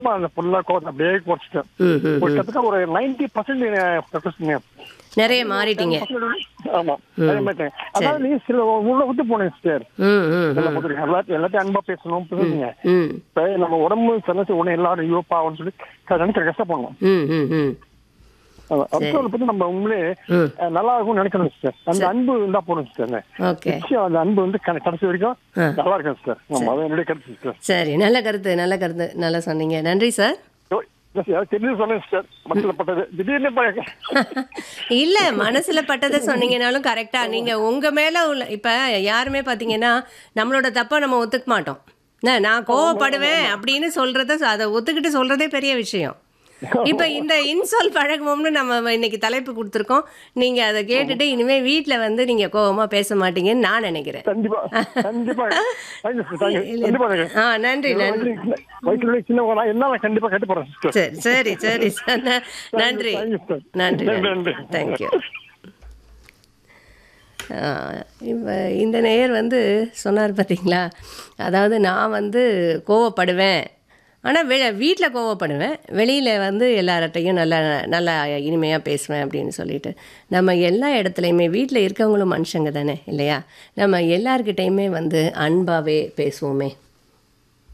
சுத்தமா அந்த ஃபுல்லா கோவத்தை அப்படியே குறைச்சிட்டேன் ம் ம் ஒரு கிட்டத்தட்ட ஒரு நைன்டி பர்சன்ட் நிறைய மாறிட்டீங்க ஆமா அதே மாதிரி அதாவது நீங்க சில உள்ள விட்டு போனேன் சிஸ்டர் ம் ம் ம் எல்லாத்தையும் எல்லாத்தையும் அன்பா பேசணும் பேசுங்க ம் இப்ப நம்ம உடம்பு சனத்து உடனே எல்லாரும் ஐயோ பாவம்னு சொல்லி க- நினைக்கிற கஷ்டப்படணும் ம் ம் ம் அடுத்தவங்களை பத்தி நம்ம உண்மையிலே ம். அஹ், நல்லா இருக்கும்னு நினைக்கணும் சிஸ்டர் அந்த அன்பு இருந்தா போதும் சிஸ்டர் ஓகே நிச்சயம் அந்த அன்பு வந்து க- கடைசி வரைக்கும் ஆ. நல்லா இருக்கும் சிஸ்டர் ஆமா அது என்னுடைய கருத்து சிஸ்டர் சரி நல்ல கருத்து நல்ல கருத்து நல்லா சொன்னீங்க நன்றி சார் தெரிஞ்சு சொன்னேன் சிஸ்டர் மனசுல பட்டது திடீர்னு ப- இல்ல மனசுல பட்டதை சொன்னீங்கனாலும் கரெக்டா நீங்க உங்க மேல உள்ள இப்ப யாருமே பாத்தீங்கன்னா நம்மளோட தப்ப நம்ம ஒத்துக்க மாட்டோம் என்ன, நான் கோவப்படுவேன் அப்படின்னு சொல்றத அதை ஒத்துக்கிட்டு சொல்றதே பெரிய விஷயம் இப்ப இந்த இன்சால் பழகுவோம்னு நம்ம இன்னைக்கு தலைப்பு கொடுத்துருக்கோம் நீங்க அதை கேட்டுட்டு இனிமே வீட்ல வந்து நீங்க கோவமா பேச மாட்டீங்கன்னு நான் நினைக்கிறேன் கண்டிப்பா கண்டிப்பா தேங்க்யூ சிஸ்டர் தேங்க்யூ கண்டிப்பா தேங்க்யூ ஆ நன்றி நன்றி வயசுல சின்ன நான் என்ன கண்டிப்பா கட்டு போறேன் சிஸ்டர் சரி சரி சரி சார் ந- நன்றி Thank you, sir. நன்றி நன்றி, நன்றி நன்றி. தேங்க்யூ இப்போ இந்த நேயர் வந்து சொன்னார் பார்த்தீங்களா அதாவது நான் வந்து கோவப்படுவேன் ஆனால் வெ வீட்டில் கோவப்படுவேன் வெளியில் வந்து எல்லார்ட்டையும் நல்லா நல்லா இனிமையாக பேசுவேன் அப்படின்னு சொல்லிட்டு நம்ம எல்லா இடத்துலையுமே வீட்டில் இருக்கவங்களும் மனுஷங்க தானே இல்லையா நம்ம எல்லார்கிட்டேயுமே வந்து அன்பாகவே பேசுவோமே